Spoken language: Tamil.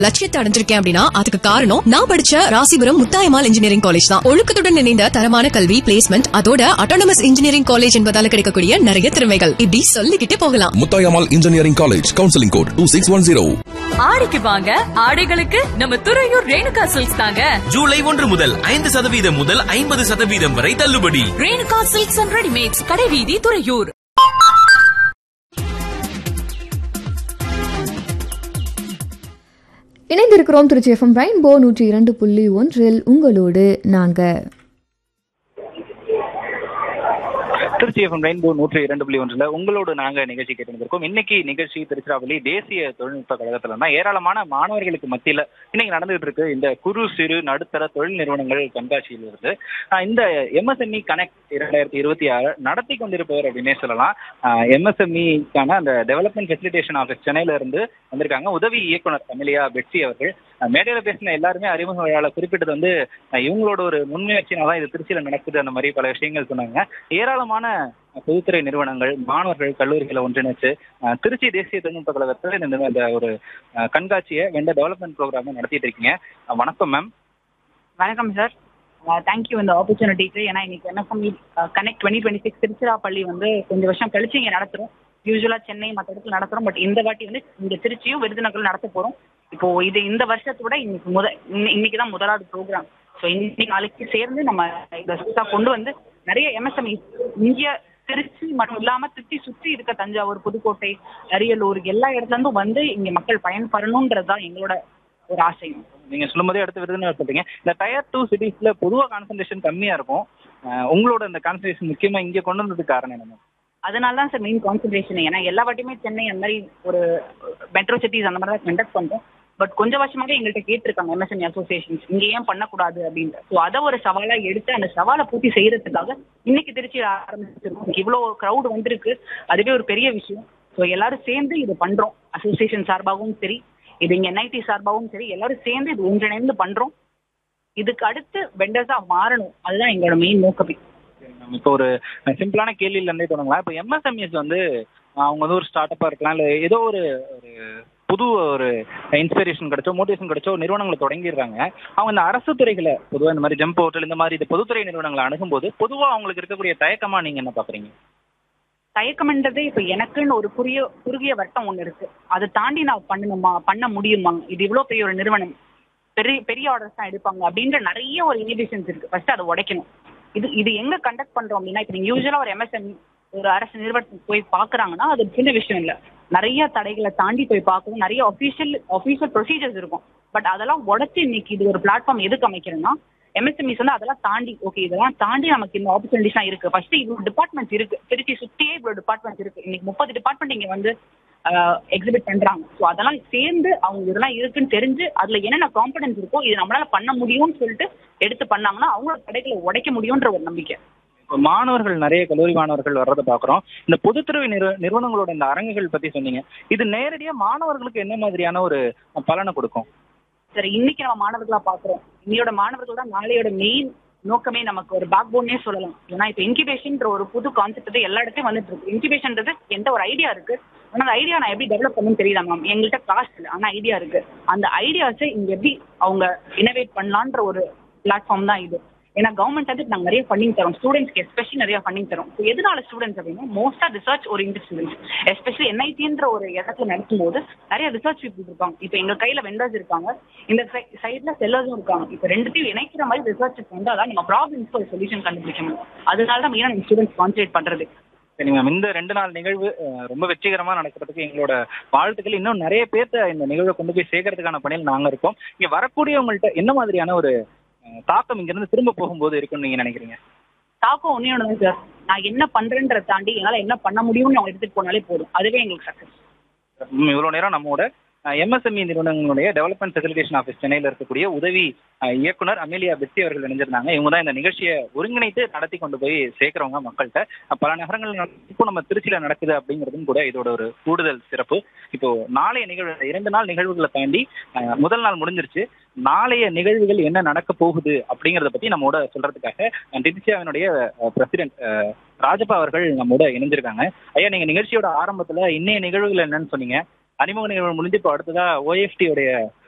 லட்சியத்தை அடைஞ்சிருக்கேன் அப்படின்னா அதுக்கு காரணம் நான் படிச்ச ராசிபுரம் முத்தாயமால் இன்ஜினியரிங் காலேஜ் தான் ஒழுக்கத்துடன் இணைந்த தரமான கல்வி பிளேஸ்மெண்ட் அதோட அட்டானமஸ் இன்ஜினியரிங் காலேஜ் என்பதால கிடைக்கக்கூடிய நிறைய திறமைகள் இப்படி சொல்லிக்கிட்டே போகலாம் Muthayammal engineering college counselling code two six one zero ஆடிக்கு வாங்க ஆடைகளுக்கு நம்ம துறையூர் ரேணுகா சில்க்ஸ் தாங்க ஜூலை ஒன்று முதல் ஐந்து சதவீதம் முதல் ஐம்பது சதவீதம் வரை தள்ளுபடி ரேணுகா சில்க்ஸ் அண்ட் ரெடிமேட்ஸ் கடைவீதி துறையூர் இணைந்திருக்கிறோம் திருச்சி எஃப்எம் ரெயின்போ நூற்றி இரண்டு புள்ளி ஒன்றில் உங்களோடு நாங்கள் திருச்சி எஃப்எம் ரெயின்போ நூற்றி இரண்டு புள்ளி ஒன்றுல உங்களோடு நாங்க நிகழ்ச்சி கேட்டிருந்திருக்கோம் இன்னைக்கு நிகழ்ச்சி திருச்சிராப்பள்ளி தேசிய தொழில்நுட்ப கழகத்துல தான் ஏராளமான மாணவர்களுக்கு மத்தியில இன்னைக்கு நடந்துகிட்டு இருக்கு இந்த குறு சிறு நடுத்தர தொழில் நிறுவனங்கள் கண்காட்சியில் இருந்து ஆஹ் இந்த எம்எஸ்எம்இ கனெக்ட் இரண்டாயிரத்தி இருபத்தி ஆறு நடத்தி கொண்டிருப்பவர் அப்படின்னே சொல்லலாம் எம்எஸ்எம்இக்கான அந்த டெவலப்மெண்ட் ஃபெசிலிட்டேஷன் ஆஃபீஸ் சென்னையில இருந்து வந்திருக்காங்க உதவி இயக்குனர் அமிலியா பெட்சி அவர்கள் ஆஹ் மேடையில பேசின எல்லாருமே அறிமுக விழாவில் குறிப்பிட்டது வந்து ஆஹ் இவங்களோட ஒரு முன்முயற்சினால தான் இது திருச்சியில நடக்குது அந்த மாதிரி பல விஷயங்கள் சொன்னாங்க ஏராளமான பொதுத்துறை நிறுவனங்கள் மாணவர்கள் கல்லூரிகளை ஒன்றிணைச்சு அஹ், திருச்சி தேசிய தொழில்நுட்ப கழகத்தில் இந்த இந்த ஒரு அஹ், கண்காட்சியை வெண்ட டெவலப்மெண்ட் ப்ரோக்ராம் நடத்திட்டு இருக்கீங்க அஹ், வணக்கம் மேம் வணக்கம் சார் தேங்க்யூ இந்த ஆப்பர்ச்சுனிட்டிக்கு ஏன்னா இன்னைக்கு NFM connect twenty twenty six Tiruchirappalli வந்து கொஞ்சம் வருஷம் கழிச்சு இங்கே நடத்துறோம் யூஸ்வலா சென்னை மற்ற இடத்துல நடத்துறோம் பட் இந்த வாட்டி வந்து இங்க திருச்சியும் விருதுநகரும் நடத்த போறோம் இப்போ இது இந்த வருஷத்தோட இன்னைக்கு முத இன்னி- இன்னைக்கு தான் முதலாவது ப்ரோக்ராம் ஸோ இன்னைக்கு நாளைக்கு சேர்ந்து நம்ம இதை சுத்தா கொண்டு வந்து நிறைய எம்எஸ்எம்இ இந்திய திருச்சி மட்டும் இல்லாம திருச்சி சுற்றி இருக்க தஞ்சாவூர் புதுக்கோட்டை அரியலூர் எல்லா இடத்துல இருந்தும் வந்து இங்க மக்கள் பயன்பெறணுன்றது தான் எங்களோட ஒரு ஆசையும் நீங்க சொல்லும் போதே அடுத்து விருதுநகர் சொல்றீங்க இந்த டயர் டூ சிட்டிஸ்ல பொதுவா கான்சன்ட்ரேஷன் கம்மியா இருக்கும் அஹ், உங்களோட இந்த கான்சன்ட்ரேஷன் முக்கியமா இங்க கொண்டு வந்ததுக்கு காரணம் என்ன ma'am? அதனால தான் சார் மெயின் கான்சன்ட்ரேஷன் ஏன்னா எல்லா வாட்டியுமே சென்னை அந்த மாதிரி ஒரு மெட்ரோ சிட்டிஸ் அந்த மாதிரி தான் கண்டக்ட் பண்ணுறோம் பட் கொஞ்சம் வருஷமாக எங்கள்கிட்ட கேட்டிருக்காங்க எம்எஸ்என்இ அசோசியேஷன்ஸ் இங்கே ஏன் பண்ணக்கூடாது அப்படின்ட்டு ஸோ அதை ஒரு சவாலாக எடுத்து அந்த சவாலை பூர்த்தி செய்யறதுக்காக இன்னைக்கு திருச்சி ஆரம்பிச்சிருக்கோம் இவ்வளோ க்ரௌட் வந்திருக்கு அதுவே ஒரு பெரிய விஷயம் ஸோ எல்லாரும் சேர்ந்து இது பண்ணுறோம் அசோசியேஷன் சார்பாகவும் சரி இது இங்கே என்ஐடி சார்பாகவும் சரி எல்லாரும் சேர்ந்து இது ஒன்றிணைந்து பண்ணுறோம் இதுக்கு அடுத்து வெண்டர்ஸாக மாறணும் அதுதான் எங்களோட மெயின் நோக்கமே சரி ma'am. இப்போ ஒரு சிம்பிளான கேள்வியில இருந்தே தொடங்கலாம் இப்போ எம்எஸ்எம்இஸ் வந்து அஹ், அவங்க வந்து ஒரு ஸ்டார்ட் அப்பா இருக்கலாம் இல்ல ஏதோ ஒரு ஒரு புது ஒரு இன்ஸ்பிரேஷன் கிடைச்சோ மோட்டிவேஷன் கிடைச்சோ நிறுவனங்களை தொடங்கிடுறாங்க அவங்க இந்த அரசு துறைகளை பொதுவாக இந்த மாதிரி ஜம்ப் ஹோட்டல் இந்த மாதிரி இந்த பொதுத்துறை நிறுவனங்களை அணுகும்போது பொதுவாக அவங்களுக்கு இருக்கக்கூடிய தயக்கமா நீங்க என்ன பாக்குறீங்க தயக்கம்ன்றது இப்ப எனக்குன்னு ஒரு குறுகிய குறுகிய வட்டம் ஒண்ணு இருக்கு அதை தாண்டி நான் பண்ணணுமா பண்ண முடியுமா இது இவ்வளவு பெரிய ஒரு நிறுவனம் பெரிய பெரிய ஆர்டர்ஸ் தான் எடுப்பாங்க அப்படின்ற நிறைய ஒரு இனிபிஷன்ஸ் இருக்கு ஃபர்ஸ்ட் அதை உடைக்கணும் இது இது எங்க கண்டக்ட் பண்றோம் அப்படின்னா இப்ப நீங்க யூஸ்வலா ஒரு எம்எஸ்எம்இ ஒரு அரசு நிறுவனத்துக்கு போய் பாக்குறாங்கன்னா அது சின்ன விஷயம் இல்ல நிறைய தடைகளை தாண்டி போய் பார்க்கணும் நிறைய அஃபீஷியல் அஃபீஷியல் ப்ரொசீஜர்ஸ் இருக்கும் பட் அதெல்லாம் உடைச்சு இன்னைக்கு இது ஒரு பிளாட்ஃபார்ம் எதுக்கு அமைக்கிறேன்னா எம்எஸ்எம்இஸ் வந்து அதெல்லாம் தாண்டி ஓகே இதெல்லாம் தாண்டி நமக்கு இந்த ஆப்பர்ச்சுனிட்டிஸ்லாம் இருக்கு ஃபர்ஸ்ட் இவ்வளவு டிபார்ட்மெண்ட்ஸ் இருக்கு திருச்சி சுத்தியே இவ்வளவு டிபார்ட்மெண்ட்ஸ் இருக்கு இன்னைக்கு முப்பது டிபார்ட்மெண்ட் இங்க வந்து எக்ஸிபிட் பண்றாங்க ஸோ அதெல்லாம் சேர்ந்து அவங்க இதெல்லாம் இருக்குன்னு தெரிஞ்சு அதுல என்னென்ன காம்படன்ஸ் இருக்கோ இது நம்மளால பண்ண முடியும்னு சொல்லிட்டு எடுத்து பண்ணாங்கன்னா அவங்களோட கடைகளை உடைக்க முடியும்ன்ற ஒரு நம்பிக்கை இப்போ மாணவர்கள் நிறைய கல்லூரி மாணவர்கள் வர்றதை பார்க்குறோம் இந்த பொதுத்துறை நிறு நிறுவனங்களோட இந்த அரங்குகள் பத்தி சொன்னீங்க இது நேரடியா மாணவர்களுக்கு என்ன மாதிரியான ஒரு பலனை கொடுக்கும் சரி இன்னைக்கு நம்ம மாணவர்களா பாக்குறோம் இன்னையோட மாணவர்கள் தான் நாளையோட மெயின் நோக்கமே நமக்கு ஒரு பேக் போன்னே சொல்லலாம் ஏன்னா இப்போ இன்குபேஷன்ற ஒரு புது கான்செப்ட் எல்லா இடத்தையும் வந்துட்டு இருக்கு இன்குபேஷன்றது எந்த ஒரு ஐடியா இருக்கு ஆனா அந்த ஐடியா நான் எப்படி டெவலப் பண்ணணும்னு தெரியல மேம் எங்கள்கிட்ட காசு இல்லை ஆனா ஐடியா இருக்கு அந்த ஐடியாஸை இங்க எப்படி அவங்க இனோவேட் பண்ணலான்ற ஒரு பிளாட்ஃபார்ம் தான் இது ஏன்னா கவர்மெண்ட் வந்து நாங்கள் நிறைய ஃபண்டிங் தரோம் ஸ்டூடெண்ட்ஸ்க்கு எஸ்பெஷலி நிறைய ஃபண்டிங் தரோம் ஸோ எதனால ஸ்டூடெண்ட்ஸ் அப்படின்னா மோஸ்டா ரிசர்ச் ஓரியன்ட் ஸ்டூடெண்ட்ஸ் எஸ்பெஷலி என்ஐடின்ற ஒரு இடத்துல நடத்தும்போது நிறைய ரிசர்ச் பீப்புள் இருப்பாங்க இப்போ எங்க கையில வெண்டர்ஸ் இருக்காங்க இந்த சைட்ல செல்லர்ஸும் இருக்காங்க இப்போ ரெண்டுத்தையும் இணைக்கிற மாதிரி ரிசர்ச் வந்தால் தான் நம்ம ப்ராப்ளம்ஸ்க்கு ஒரு சொல்யூஷன் கண்டுபிடிக்க முடியும் அதனால தான் மெயினாக நம்ம ஸ்டூடெண்ட்ஸ் கான்சன்ட்ரேட் பண்றது சரி மேம் இந்த ரெண்டு நாள் நிகழ்வு அஹ், ரொம்ப வெற்றிகரமா நடக்கிறதுக்கு எங்களோட வாழ்த்துக்கள் இன்னும் நிறைய பேர்த்த இந்த நிகழ்வை கொண்டு போய் சேர்க்கறதுக்கான பணியில் நாங்க இருக்கோம் இங்க வரக்கூடியவங்கள்ட்ட என்ன மாதிரியான ஒரு அஹ், தாக்கம் இங்கிருந்து திரும்ப போகும்போது இருக்குன்னு நீங்க நினைக்கிறீங்க தாக்கம் ஒன்னே ஒன்று தான் சார் நான் என்ன பண்றேன்றதை தாண்டி என்னால் என்ன பண்ண முடியும்னு அவங்க எடுத்துட்டு போனாலே போதும் அதுவே எங்களுக்கு சக்ஸஸ் ம், இவ்வளவு நேரம் நம்மோட எம்எஸ்எம்இ நிறுவனங்களுடைய டெவலப்மெண்ட் ஃபெசிலிட்டேஷன் ஆஃபீஸ் சென்னையில் இருக்கக்கூடிய உதவி அஹ், இயக்குனர் அமேலியா பெத்தி அவர்கள் இணைஞ்சிருந்தாங்க இவங்க தான் இந்த நிகழ்ச்சியை ஒருங்கிணைத்து நடத்தி கொண்டு போய் சேர்க்கிறவங்க மக்கள்கிட்ட அஹ், பல நகரங்கள் நட- இப்போ நம்ம திருச்சியில நடக்குது அப்படிங்கிறதும் கூட இதோட ஒரு கூடுதல் சிறப்பு இப்போ நாளைய நிகழ்வு இரண்டு நாள் நிகழ்வுகளை தாண்டி அஹ், முதல் நாள் முடிஞ்சிருச்சு நாளைய நிகழ்வுகள் என்ன நடக்க போகுது அப்படிங்கறத பத்தி நம்மோட சொல்றதுக்காக டிடிசியாவினுடைய பிரசிடென்ட் ராஜப்பா அவர்கள் நம்மோட இணைஞ்சிருக்காங்க ஐயா நீங்க நிகழ்ச்சியோட ஆரம்பத்துல இன்னைய நிகழ்வுகள் என்னன்னு சொன்னீங்க அறிமுக நிகழ்வு முடிஞ்சு இப்போ அடுத்ததா OFT உடைய